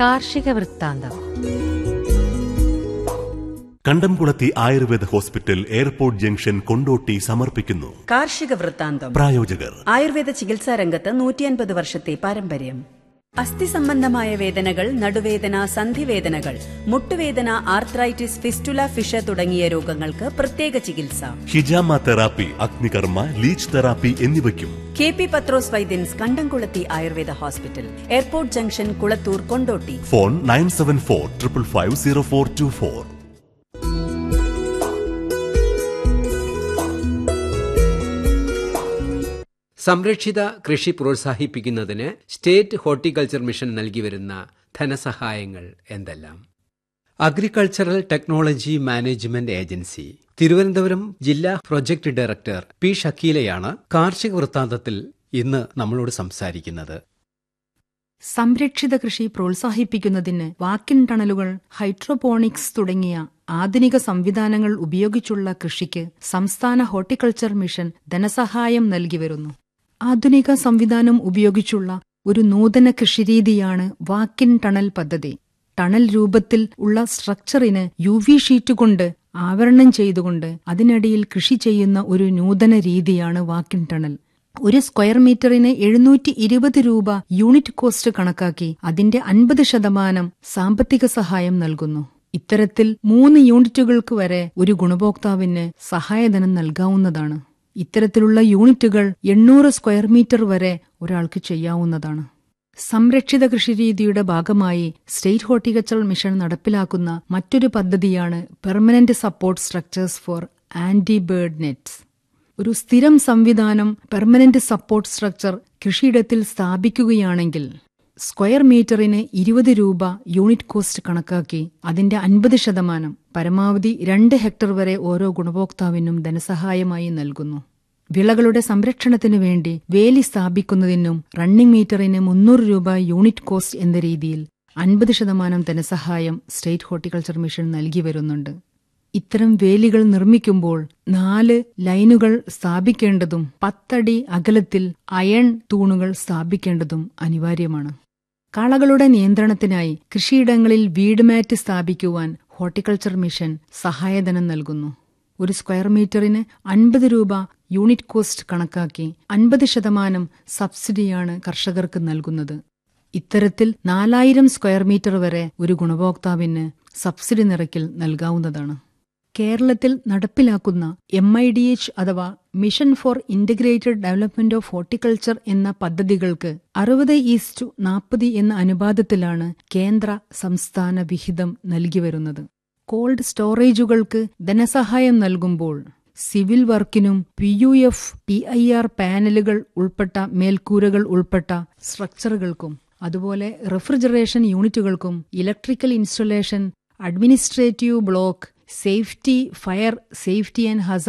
കാർഷിക വൃത്താന്തം Kandamkulathi ayurveda hospital airport junction Kondotty സമർപ്പിക്കുന്നു കാർഷിക വൃത്താന്തം പ്രായോജകർ ആയുർവേദ ചികിത്സാ രംഗത്ത് നൂറ്റിയൻപത് വർഷത്തെ പാരമ്പര്യം അസ്ഥി സംബന്ധമായ വേദനകൾ നടുവേദന സന്ധിവേദനകൾ മുട്ടുവേദന ആർത്രൈറ്റിസ് ഫിസ്റ്റുല ഫിഷ തുടങ്ങിയ രോഗങ്ങൾക്ക് പ്രത്യേക ചികിത്സ ഹിജാമ തെറാപ്പി അഗ്നികർമ്മ ലീച്ച് തെറാപ്പി എന്നിവയ്ക്കും K P Pathros Vaidyans Kandamkulathi ayurveda hospital airport junction Kulathur Kondotty phone nine seven four triple five zero four two four സംരക്ഷിത കൃഷി പ്രോത്സാഹിപ്പിക്കുന്നതിന് സ്റ്റേറ്റ് ഹോർട്ടിക്കൾച്ചർ മിഷൻ നൽകിവരുന്ന ധനസഹായങ്ങൾ എന്തെല്ലാം agricultural technology management agency Thiruvananthapuram ജില്ലാ പ്രൊജക്ട് ഡയറക്ടർ പി ഷക്കീലയാണ് കാർഷിക വൃത്താന്തത്തിൽ ഇന്ന് നമ്മളോട് സംസാരിക്കുന്നത് സംരക്ഷിത കൃഷി പ്രോത്സാഹിപ്പിക്കുന്നതിന് വാക്കിൻ ടണലുകൾ ഹൈഡ്രോപോണിക്സ് തുടങ്ങിയ ആധുനിക സംവിധാനങ്ങൾ ഉപയോഗിച്ചുള്ള കൃഷിക്ക് സംസ്ഥാന ഹോർട്ടിക്കൾച്ചർ മിഷൻ ധനസഹായം നൽകി വരുന്നു ആധുനിക സംവിധാനം ഉപയോഗിച്ചുള്ള ഒരു നൂതന കൃഷിരീതിയാണ് വാക്കിൻ ടണൽ പദ്ധതി ടണൽ രൂപത്തിൽ ഉള്ള സ്ട്രക്ചറിന് യു വി ഷീറ്റ് കൊണ്ട് ആവരണം ചെയ്തുകൊണ്ട് അതിനടിയിൽ കൃഷി ചെയ്യുന്ന ഒരു നൂതന രീതിയാണ് വാക്കിൻ ടണൽ ഒരു സ്ക്വയർ മീറ്ററിന് എഴുന്നൂറ്റി ഇരുപത് രൂപ യൂണിറ്റ് കോസ്റ്റ് കണക്കാക്കി അതിന്റെ അൻപത് ശതമാനം സാമ്പത്തിക സഹായം നൽകുന്നു ഇത്തരത്തിൽ മൂന്ന് യൂണിറ്റുകൾക്ക് വരെ ഒരു ഗുണഭോക്താവിന് സഹായധനം നൽകാവുന്നതാണ് ഇത്തരത്തിലുള്ള യൂണിറ്റുകൾ എണ്ണൂറ് സ്ക്വയർ മീറ്റർ വരെ ഒരാൾക്ക് ചെയ്യാവുന്നതാണ് സംരക്ഷിത കൃഷിരീതിയുടെ ഭാഗമായി സ്റ്റേറ്റ് ഹോർട്ടിക്കൾച്ചർ മിഷൻ നടപ്പിലാക്കുന്ന മറ്റൊരു പദ്ധതിയാണ് permanent support structures for anti bird nets ഒരു സ്ഥിരം സംവിധാനം പെർമനന്റ് സപ്പോർട്ട് സ്ട്രക്ചർ കൃഷിയിടത്തിൽ സ്ഥാപിക്കുകയാണെങ്കിൽ സ്ക്വയർ മീറ്ററിന് ഇരുപത് രൂപ യൂണിറ്റ് കോസ്റ്റ് കണക്കാക്കി അതിന്റെ അൻപത് ശതമാനം പരമാവധി രണ്ട് ഹെക്ടർ വരെ ഓരോ ഗുണഭോക്താവിനും ധനസഹായമായി നൽകുന്നു വിളകളുടെ സംരക്ഷണത്തിനു വേണ്ടി വേലി സ്ഥാപിക്കുന്നതിനും റണ്ണിംഗ് മീറ്ററിന് മുന്നൂറ് രൂപ യൂണിറ്റ് കോസ്റ്റ് എന്ന രീതിയിൽ അൻപത് ശതമാനം ധനസഹായം സ്റ്റേറ്റ് ഹോർട്ടിക്കൾച്ചർ മിഷൻ നൽകി വരുന്നുണ്ട് ഇത്തരം വേലികൾ നിർമ്മിക്കുമ്പോൾ നാല് ലൈനുകൾ സ്ഥാപിക്കേണ്ടതും പത്തടി അകലത്തിൽ അയൺ തൂണുകൾ സ്ഥാപിക്കേണ്ടതും അനിവാര്യമാണ് കളകളുടെ നിയന്ത്രണത്തിനായി കൃഷിയിടങ്ങളിൽ വീട് മാറ്റ് സ്ഥാപിക്കുവാൻ ഹോർട്ടിക്കൾച്ചർ മിഷൻ സഹായധനം നൽകുന്നു ഒരു സ്ക്വയർ മീറ്ററിന് അൻപത് രൂപ യൂണിറ്റ് കോസ്റ്റ് കണക്കാക്കി അൻപത് ശതമാനം സബ്സിഡിയാണ് കർഷകർക്ക് നൽകുന്നത് ഇത്തരത്തിൽ നാലായിരം സ്ക്വയർ മീറ്റർ വരെ ഒരു ഗുണഭോക്താവിന് സബ്സിഡി നിരക്കിൽ നൽകാവുന്നതാണ് കേരളത്തിൽ നടപ്പിലാക്കുന്ന എം ഐ ഡി എച്ച് അഥവാ mission for integrated development of horticulture എന്ന പദ്ധതികൾക്ക് അറുപത് ഈസ്റ്റു നാൽപ്പത് എന്ന അനുപാതത്തിലാണ് കേന്ദ്ര സംസ്ഥാന വിഹിതം നൽകി വരുന്നത് കോൾഡ് സ്റ്റോറേജുകൾക്ക് ധനസഹായം നൽകുമ്പോൾ സിവിൽ വർക്കിനും P U F P I R പാനലുകൾ ഉൾപ്പെട്ട മേൽക്കൂരകൾ ഉൾപ്പെട്ട സ്ട്രക്ചറുകൾക്കും അതുപോലെ റെഫ്രിജറേഷൻ യൂണിറ്റുകൾക്കും electrical installation administrative block safety fire safety and ഹസ